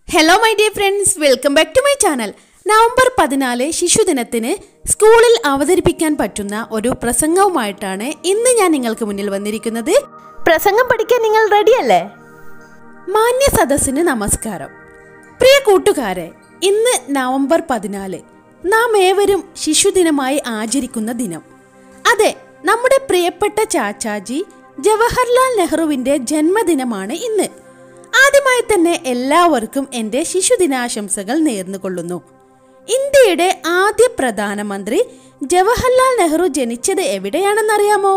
hello my dear friends welcome back to my channel November പതിനാല് ശിശുദിനത്തിന് സ്കൂളിൽ അവതരിപ്പിക്കാൻ പറ്റുന്ന ഒരു പ്രസംഗവുമായിട്ടാണ് ഇന്ന് ഞാൻ നിങ്ങൾക്ക് മുന്നിൽ വന്നിരിക്കുന്നത് പ്രസംഗം പഠിക്കാൻ നിങ്ങൾ റെഡിയല്ലേ മാന്യ സദസ്സിന് നമസ്കാരം പ്രിയ കൂട്ടുകാരെ ഇന്ന് നവംബർ പതിനാല് നാം ഏവരും ശിശുദിനമായി ആചരിക്കുന്ന ദിനം അതെ നമ്മുടെ പ്രിയപ്പെട്ട ചാച്ചാജി ജവഹർലാൽ നെഹ്റുവിന്റെ ജന്മദിനമാണ് ഇന്ന് ആദ്യമായി തന്നെ എല്ലാവർക്കും എൻ്റെ ശിശുദിനാശംസകൾ നേർന്നുകൊള്ളുന്നു ഇന്ത്യയുടെ ആദ്യ പ്രധാനമന്ത്രി ജവഹർലാൽ നെഹ്റു ജനിച്ചത് എവിടെയാണെന്നറിയാമോ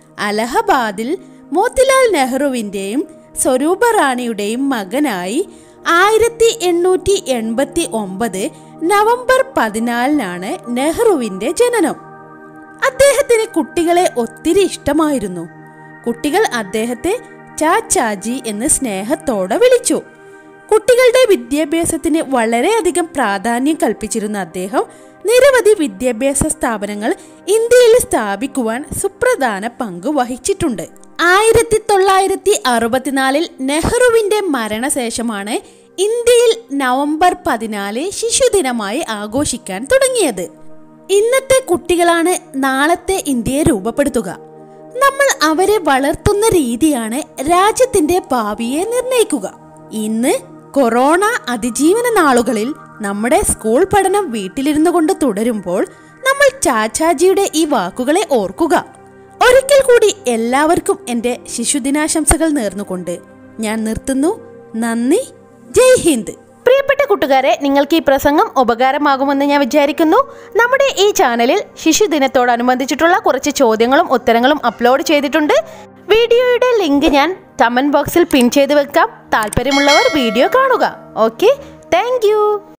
അലഹബാദിൽ മോത്തിലാൽ നെഹ്റുവിൻ്റെയും സ്വരൂപ റാണിയുടെയും മകനായി ആയിരത്തി എണ്ണൂറ്റി എൺപത്തി ഒമ്പത് നവംബർ പതിനാലിനാണ് നെഹ്റുവിൻ്റെ ജനനം അദ്ദേഹത്തിന് കുട്ടികളെ ഒത്തിരി ഇഷ്ടമായിരുന്നു കുട്ടികൾ അദ്ദേഹത്തെ ചാച്ചാജി എന്ന് സ്നേഹത്തോടെ വിളിച്ചു കുട്ടികളുടെ വിദ്യാഭ്യാസത്തിന് വളരെയധികം പ്രാധാന്യം കൽപ്പിച്ചിരുന്ന അദ്ദേഹം നിരവധി വിദ്യാഭ്യാസ സ്ഥാപനങ്ങൾ ഇന്ത്യയിൽ സ്ഥാപിക്കുവാൻ സുപ്രധാന പങ്ക് വഹിച്ചിട്ടുണ്ട് ആയിരത്തി തൊള്ളായിരത്തി അറുപത്തിനാലിൽ നെഹ്റുവിന്റെ മരണശേഷമാണ് ഇന്ത്യയിൽ നവംബർ പതിനാല് ശിശുദിനമായി ആഘോഷിക്കാൻ തുടങ്ങിയത് ഇന്നത്തെ കുട്ടികളാണ് നാളത്തെ ഇന്ത്യയെ രൂപപ്പെടുത്തുക നമ്മൾ അവരെ വളർത്തുന്ന രീതിയാണ് രാജ്യത്തിന്റെ ഭാവിയെ നിർണ്ണയിക്കുക ഇന്ന് കൊറോണ അതിജീവന നാളുകളിൽ നമ്മുടെ സ്കൂൾ പഠനം വീട്ടിലിരുന്നു കൊണ്ട് തുടരുമ്പോൾ നമ്മൾ ചാച്ചാജിയുടെ ഈ വാക്കുകളെ ഓർക്കുക ഒരിക്കൽ കൂടി എല്ലാവർക്കും എൻ്റെ ശിശുദിനാശംസകൾ നേർന്നുകൊണ്ട് ഞാൻ നിർത്തുന്നു നന്ദി ജയ് ഹിന്ദ് പ്രിയപ്പെട്ട കൂട്ടുകാരെ നിങ്ങൾക്ക് ഈ പ്രസംഗം ഉപകാരമാകുമെന്ന് ഞാൻ വിചാരിക്കുന്നു നമ്മുടെ ഈ ചാനലിൽ ശിശുദിനത്തോടനുബന്ധിച്ചിട്ടുള്ള കുറച്ച് ചോദ്യങ്ങളും ഉത്തരങ്ങളും അപ്ലോഡ് ചെയ്തിട്ടുണ്ട് വീഡിയോയുടെ ലിങ്ക് ഞാൻ കമൻറ്റ് ബോക്സിൽ പിൻ ചെയ്ത് വെക്കാം താല്പര്യമുള്ളവർ വീഡിയോ കാണുക ഓക്കെ താങ്ക്